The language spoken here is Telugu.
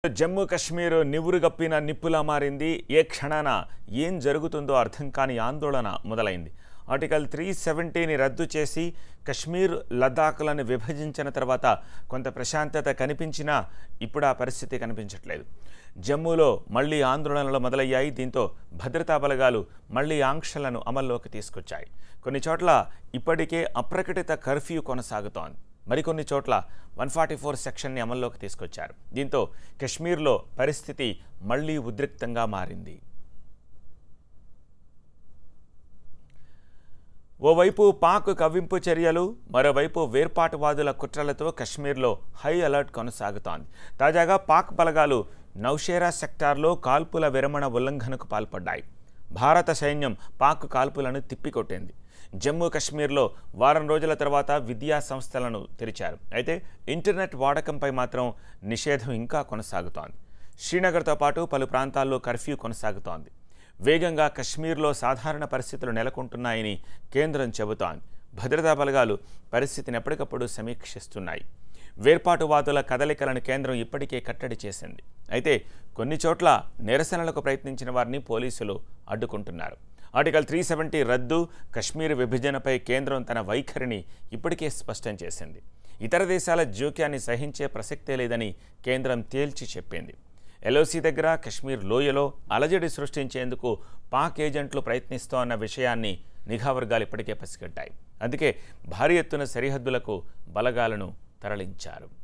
జమ్మూ కశ్మీర్ నివురుగప్పిన నిప్పులా మారింది ఏ క్షణాన ఏం జరుగుతుందో అర్థం కాని ఆందోళన మొదలైంది ఆర్టికల్ త్రీ సెవెంటీని రద్దు చేసి కశ్మీర్ లద్దాఖ్లను విభజించిన తర్వాత కొంత ప్రశాంతత కనిపించినా ఇప్పుడు ఆ పరిస్థితి కనిపించట్లేదు జమ్మూలో మళ్లీ ఆందోళనలు మొదలయ్యాయి దీంతో భద్రతా బలగాలు మళ్లీ ఆంక్షలను అమల్లోకి తీసుకొచ్చాయి కొన్ని చోట్ల ఇప్పటికే అప్రకటిత కర్ఫ్యూ కొనసాగుతోంది మరికొన్ని చోట్ల వన్ ఫార్టీ ఫోర్ సెక్షన్ని అమల్లోకి తీసుకొచ్చారు దీంతో కశ్మీర్లో పరిస్థితి మళ్లీ ఉద్రిక్తంగా మారింది ఓవైపు పాక్ కవ్వింపు చర్యలు మరోవైపు వేర్పాటువాదుల కుట్రలతో కశ్మీర్లో హై అలర్ట్ కొనసాగుతోంది తాజాగా పాక్ బలగాలు నౌషేరా సెక్టార్లో కాల్పుల విరమణ ఉల్లంఘనకు పాల్పడ్డాయి భారత సైన్యం పాక్ కాల్పులను తిప్పికొట్టింది జమ్మూ కశ్మీర్లో వారం రోజుల తర్వాత విద్యా సంస్థలను తెరిచారు అయితే ఇంటర్నెట్ వాడకంపై మాత్రం నిషేధం ఇంకా కొనసాగుతోంది శ్రీనగర్తో పాటు పలు ప్రాంతాల్లో కర్ఫ్యూ కొనసాగుతోంది వేగంగా కశ్మీర్లో సాధారణ పరిస్థితులు నెలకొంటున్నాయని కేంద్రం చెబుతోంది భద్రతా బలగాలు పరిస్థితిని ఎప్పటికప్పుడు సమీక్షిస్తున్నాయి వేర్పాటువాదుల కదలికలను కేంద్రం ఇప్పటికే కట్టడి చేసింది అయితే కొన్ని చోట్ల నిరసనలకు ప్రయత్నించిన వారిని పోలీసులు అడ్డుకుంటున్నారు ఆర్టికల్ త్రీ సెవెంటీ రద్దు కశ్మీర్ విభజనపై కేంద్రం తన వైఖరిని ఇప్పటికే స్పష్టం చేసింది ఇతర దేశాల జోక్యాన్ని సహించే ప్రసక్తే లేదని కేంద్రం తేల్చి చెప్పింది ఎల్ఓసి దగ్గర కశ్మీర్ లోయలో అలజడి సృష్టించేందుకు పాక్ ఏజెంట్లు ప్రయత్నిస్తోన్న విషయాన్ని నిఘా వర్గాలు ఇప్పటికే పసిగట్టాయి అందుకే భారీ ఎత్తున సరిహద్దులకు బలగాలను తరలించారు